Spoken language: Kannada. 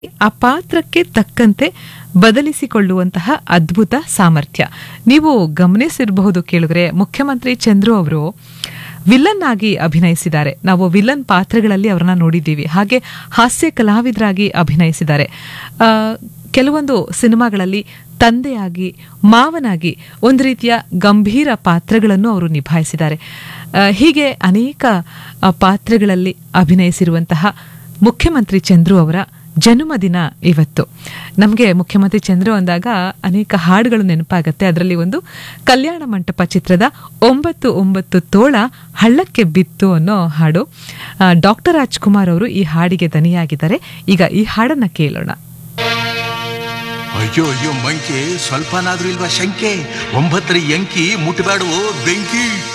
ಆ ಪಾತ್ರಕ್ಕೆ ತಕ್ಕಂತೆ ಬದಲಿಸಿಕೊಳ್ಳುವಂತಹ ಅದ್ಭುತ ಸಾಮರ್ಥ್ಯ ನೀವು ಗಮನಿಸಿರಬಹುದು ಕೇಳಿದ್ರೆ ಮುಖ್ಯಮಂತ್ರಿ ಚಂದ್ರು ಅವರು ವಿಲನ್ ಆಗಿ ಅಭಿನಯಿಸಿದ್ದಾರೆ ನಾವು ವಿಲನ್ ಪಾತ್ರಗಳಲ್ಲಿ ಅವರನ್ನ ನೋಡಿದ್ದೀವಿ ಹಾಗೆ ಹಾಸ್ಯ ಕಲಾವಿದರಾಗಿ ಅಭಿನಯಿಸಿದ್ದಾರೆ ಆ, ಕೆಲವೊಂದು ಸಿನಿಮಾಗಳಲ್ಲಿ ತಂದೆಯಾಗಿ ಮಾವನಾಗಿ ಒಂದು ರೀತಿಯ ಗಂಭೀರ ಪಾತ್ರಗಳನ್ನು ಅವರು ನಿಭಾಯಿಸಿದ್ದಾರೆ ಆ, ಹೀಗೆ ಅನೇಕ ಆ, ಪಾತ್ರಗಳಲ್ಲಿ ಅಭಿನಯಿಸಿರುವಂತಹ ಮುಖ್ಯಮಂತ್ರಿ ಚಂದ್ರು ಅವರ ಜನ್ಮದಿನ ಇವತ್ತು ನಮಗೆ ಮುಖ್ಯಮಂತ್ರಿ ಚಂದ್ರು ಅಂದಾಗ ಅನೇಕ ಹಾಡುಗಳು ನೆನಪಾಗತ್ತೆ ಅದರಲ್ಲಿ ಒಂದು ಕಲ್ಯಾಣ ಮಂಟಪ ಚಿತ್ರದ ಒಂಬತ್ತು ಒಂಬತ್ತು ತೋಳ ಹಳ್ಳಕ್ಕೆ ಬಿತ್ತು ಅನ್ನೋ ಹಾಡು ಡಾಕ್ಟರ್ ರಾಜ್ಕುಮಾರ್ ಅವರು ಈ ಹಾಡಿಗೆ ದನಿಯಾಗಿದ್ದಾರೆ ಈಗ ಈ ಹಾಡನ್ನ ಕೇಳೋಣ ಅಯ್ಯೋ ಅಯ್ಯೋ ಮಂಕೆ ಸ್ವಲ್ಪನಾದ್ರೂ ಇಲ್ವಾ ಶಂಕೆ ಒಂಬತ್ತರ ಎಂಕಿ ಮುಟ್ಬೇಡವೋ ಬೆಂಕಿ